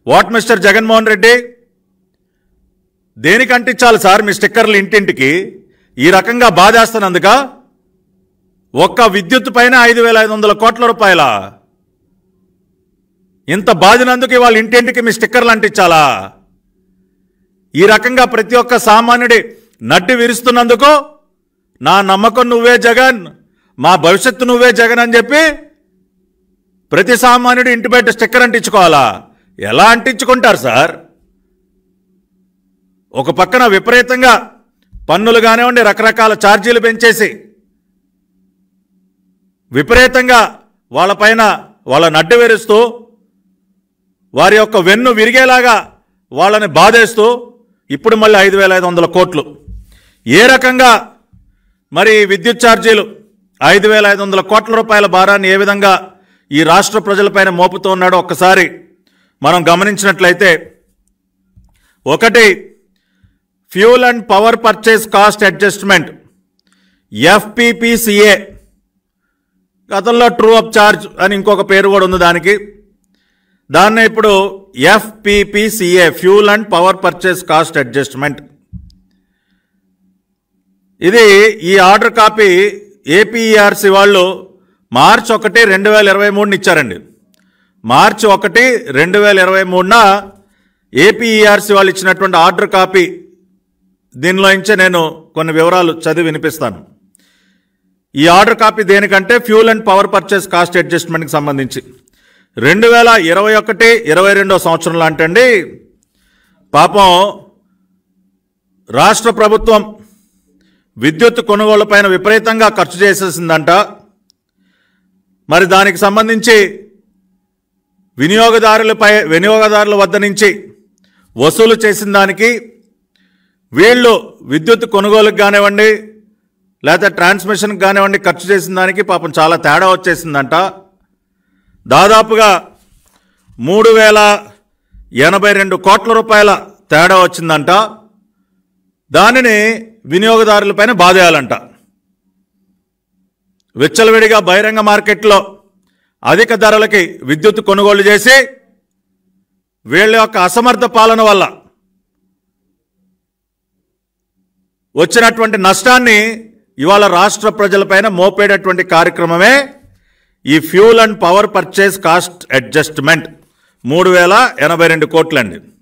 what mister Jaganmohan Reddy దేనికి అంటించాలి sir మీ స్టిక్కర్లు ఇంటింటికి ఈ రకంగా బాధేస్తున్నందుక ఒక్క విద్యుత్ పైన ఐదు వేల ఐదు వందల కోట్ల రూపాయల ఇంత బాధినందుకు ఇవాళ ఇంటింటికి మీ స్టిక్కర్లు అంటించాలా ఈ రకంగా ప్రతి ఒక్క సామాన్యుడి నడ్డి విరుస్తున్నందుకు నా నమ్మకం నువ్వే జగన్ మా భవిష్యత్తు నువ్వే జగన్ అని చెప్పి ప్రతి సామాన్యుడు ఇంటి బయట స్టిక్కర్ అంటించుకోవాలా ఎలా అంటించుకుంటారు సార్ ఒక పక్కన విపరీతంగా పన్నులు కానివ్వండి రకరకాల ఛార్జీలు పెంచేసి విపరీతంగా వాళ్ళపైన వాళ్ళ నడ్డు వెరుస్తూ వారి యొక్క వెన్ను విరిగేలాగా వాళ్ళని బాధేస్తూ ఇప్పుడు మళ్ళీ ఐదు వేల ఐదు వందల కోట్లు ఏ రకంగా మరి విద్యుత్ ఛార్జీలు ఐదు వేల ఐదు వందల కోట్ల రూపాయల భారాన్ని ఏ విధంగా ఈ రాష్ట్ర ప్రజలపైన మోపుతూ ఉన్నాడో ఒక్కసారి మనం గమనించినట్లయితే ఒకటి fuel and power purchase cost adjustment FPPCA గతంలో ట్రూ అప్ ఛార్జ్ అని ఇంకొక పేరు కూడా ఉంది దానికి దాన్ని ఇప్పుడు FPPCA fuel and power purchase cost adjustment ఇది ఈ ఆర్డర్ కాపీ ఏపీఆర్సి వాళ్ళు మార్చ్ ఒకటి రెండు వేల ఇరవై మూడుని ఇచ్చారండి మార్చి ఒకటి రెండు వేల ఇరవై మూడున ఏపీఈఆర్సీ వాళ్ళు ఇచ్చినటువంటి ఆర్డర్ కాపీ దీనిలో నుంచే నేను కొన్ని వివరాలు చదివి వినిపిస్తాను ఈ ఆర్డర్ కాపీ దేనికంటే fuel and power purchase cost అడ్జస్ట్మెంట్కి సంబంధించి రెండు వేల ఇరవై ఒకటి ఇరవై రెండో సంవత్సరంలో అంటండి పాపం రాష్ట్ర ప్రభుత్వం విద్యుత్ కొనుగోళ్ల పైన విపరీతంగా ఖర్చు చేసేసిందంట మరి దానికి సంబంధించి వినియోగదారులపై వినియోగదారుల వద్ద నుంచి వసూలు చేసిన దానికి వీళ్ళు విద్యుత్ కొనుగోలుకు కానివ్వండి లేకపోతే ట్రాన్స్మిషన్కి కానివ్వండి ఖర్చు చేసిన దానికి పాపం చాలా తేడా వచ్చేసిందంట దాదాపుగా మూడు వేల ఎనభై రెండు కోట్ల రూపాయల తేడా వచ్చిందంట దానిని వినియోగదారులపైన బాధేయాలంట విచ్చలవిడిగా బహిరంగ మార్కెట్లో అధిక ధరలకి విద్యుత్ కొనుగోలు చేసి వీళ్ళ యొక్క అసమర్థ పాలన వల్ల వచ్చినటువంటి నష్టాన్ని ఇవాళ రాష్ట్ర ప్రజలపైన మోపేటటువంటి కార్యక్రమమే ఈ fuel and power purchase cost adjustment మూడు వేల ఎనభై రెండు కోట్లండి